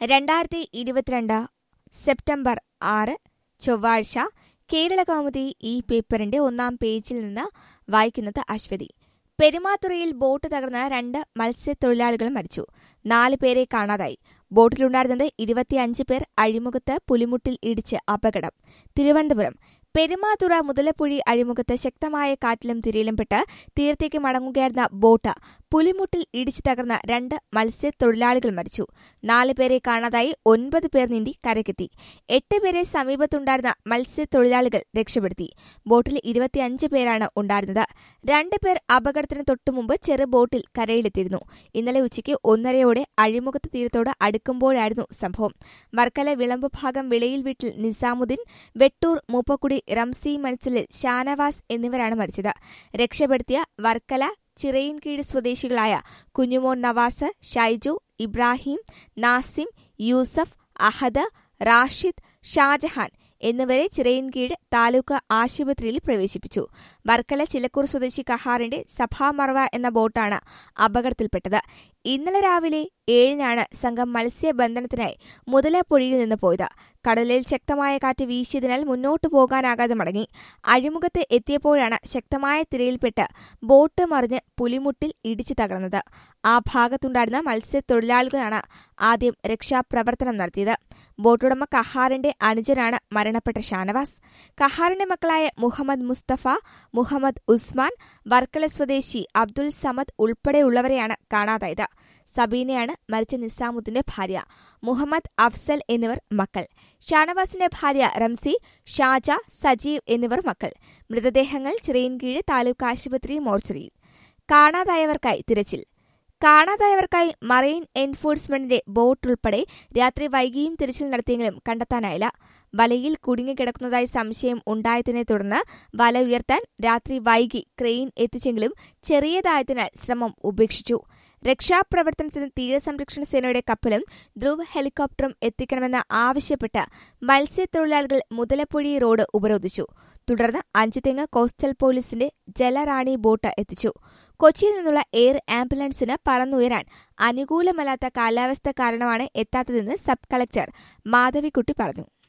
രണ്ടായിരത്തി ഇരുപത്തിരണ്ട് സെപ്റ്റംബർ ആറ് ചൊവ്വാഴ്ച കേരളകൗമുദി ഈ പേപ്പറിന്റെ ഒന്നാം പേജിൽ നിന്ന് വായിക്കുന്നത് അശ്വതി പെരുമാതുറയിൽ ബോട്ട് തകർന്ന് രണ്ട് മത്സ്യത്തൊഴിലാളികൾ മരിച്ചു നാല് പേരെ കാണാതായി ബോട്ടിലുണ്ടായിരുന്നത് ഇരുപത്തിയഞ്ച് പേർ അഴിമുഖത്ത് പുലിമുട്ടിൽ ഇടിച്ച് അപകടം തിരുവനന്തപുരം പെരുമാതുറ മുതലപ്പുഴി അഴിമുഖത്ത് ശക്തമായ കാറ്റിലും തിരയിലും പെട്ട് തീരത്തേക്ക് മടങ്ങുകയായിരുന്ന ബോട്ട് പുലിമുട്ടിൽ ഇടിച്ചു തകർന്ന രണ്ട് മത്സ്യത്തൊഴിലാളികൾ മരിച്ചു നാല് പേരെ കാണാതായി ഒൻപത് പേർ നീന്തി കരക്കെത്തി എട്ട് പേരെ സമീപത്തുണ്ടായിരുന്ന മത്സ്യത്തൊഴിലാളികൾ രക്ഷപ്പെടുത്തി ബോട്ടിൽ ഇരുപത്തിയഞ്ച് പേരാണ് ഉണ്ടായിരുന്നത് രണ്ട് പേർ അപകടത്തിന് തൊട്ടുമുമ്പ് ചെറു ബോട്ടിൽ കരയിലെത്തിയിരുന്നു ഇന്നലെ ഉച്ചയ്ക്ക് ഒന്നരയോടെ അഴിമുഖത്ത് തീരത്തോട് അടുക്കുമ്പോഴായിരുന്നു സംഭവം വർക്കല വിളമ്പ് ഭാഗം വിളയിൽ വീട്ടിൽ നിസാമുദ്ദീൻ വെട്ടൂർ മൂപ്പക്കുടി റംസി മത്സലിൽ ഷാനവാസ് എന്നിവരാണ് മരിച്ചത് രക്ഷപ്പെടുത്തിയ വർക്കല ചിറയിൻകീഴ് സ്വദേശികളായ കുഞ്ഞുമോൻ നവാസ് ഷൈജു ഇബ്രാഹിം നാസിം യൂസഫ് അഹദ് റാഷിദ് ഷാജഹാൻ എന്നിവരെ ചിറയിൻകീഴ് താലൂക്ക് ആശുപത്രിയിൽ പ്രവേശിപ്പിച്ചു വർക്കല ചിലക്കൂർ സ്വദേശി കഹാറിന്റെ സഭാമറവ എന്ന ബോട്ടാണ് അപകടത്തിൽപ്പെട്ടത് ഇന്നലെ രാവിലെ ഏഴിനാണ് സംഘം മത്സ്യബന്ധനത്തിനായി മുതലപ്പൊഴിയിൽ നിന്ന് പോയത് കടലിൽ ശക്തമായ കാറ്റ് വീശിയതിനാൽ മുന്നോട്ടു പോകാനാകാതെ മടങ്ങി അഴിമുഖത്ത് എത്തിയപ്പോഴാണ് ശക്തമായ തിരയിൽപ്പെട്ട് ബോട്ട് മറിഞ്ഞ് പുലിമുട്ടിൽ ഇടിച്ചു തകർന്നത് ആ ഭാഗത്തുണ്ടായിരുന്ന മത്സ്യത്തൊഴിലാളികളാണ് ആദ്യം രക്ഷാപ്രവർത്തനം നടത്തിയത് ബോട്ടുടമ കഹാറിന്റെ അനുജനാണ് മരണപ്പെട്ട ഷാനവാസ് കഹാറിന്റെ മക്കളായ മുഹമ്മദ് മുസ്തഫ മുഹമ്മദ് ഉസ്മാൻ വർക്കല സ്വദേശി അബ്ദുൽ സമദ് ഉൾപ്പെടെയുള്ളവരെയാണ് കാണാതായത് സബീനയാണ് മരിച്ച നിസാമുദ്ദീന്റെ ഭാര്യ മുഹമ്മദ് അഫ്സൽ എന്നിവർ മക്കൾ ഷാനവാസിന്റെ ഭാര്യ റംസി ഷാജ സജീവ് എന്നിവർ മക്കൾ മൃതദേഹങ്ങൾ ചിറയിൻകീഴ് താലൂക്ക് ആശുപത്രി മോർച്ചറിയിൽ കാണാതായവർക്കായി തിരച്ചിൽ കാണാതായവർക്കായി മറൈൻ എൻഫോഴ്സ്മെന്റിന്റെ ബോട്ട് ഉൾപ്പെടെ രാത്രി വൈകിയും തിരച്ചിൽ നടത്തിയെങ്കിലും കണ്ടെത്താനായില്ല വലയിൽ കുടുങ്ങിക്കിടക്കുന്നതായി സംശയം ഉണ്ടായതിനെ തുടർന്ന് വല ഉയർത്താൻ രാത്രി വൈകി ക്രെയിൻ എത്തിച്ചെങ്കിലും ചെറിയതായതിനാൽ ശ്രമം ഉപേക്ഷിച്ചു രക്ഷാപ്രവർത്തനത്തിന് തീരസംരക്ഷണ സേനയുടെ കപ്പലും ധ്രുവ് ഹെലികോപ്റ്ററും എത്തിക്കണമെന്ന് ആവശ്യപ്പെട്ട് മത്സ്യത്തൊഴിലാളികൾ മുതലപ്പുഴി റോഡ് ഉപരോധിച്ചു തുടർന്ന് അഞ്ചുതെങ്ങ് കോസ്റ്റൽ പോലീസിന്റെ ജലറാണി ബോട്ട് എത്തിച്ചു കൊച്ചിയിൽ നിന്നുള്ള എയർ ആംബുലൻസിന് പറന്നുയരാൻ അനുകൂലമല്ലാത്ത കാലാവസ്ഥ കാരണമാണ് എത്താത്തതെന്ന് സബ് കളക്ടർ മാധവിക്കുട്ടി പറഞ്ഞു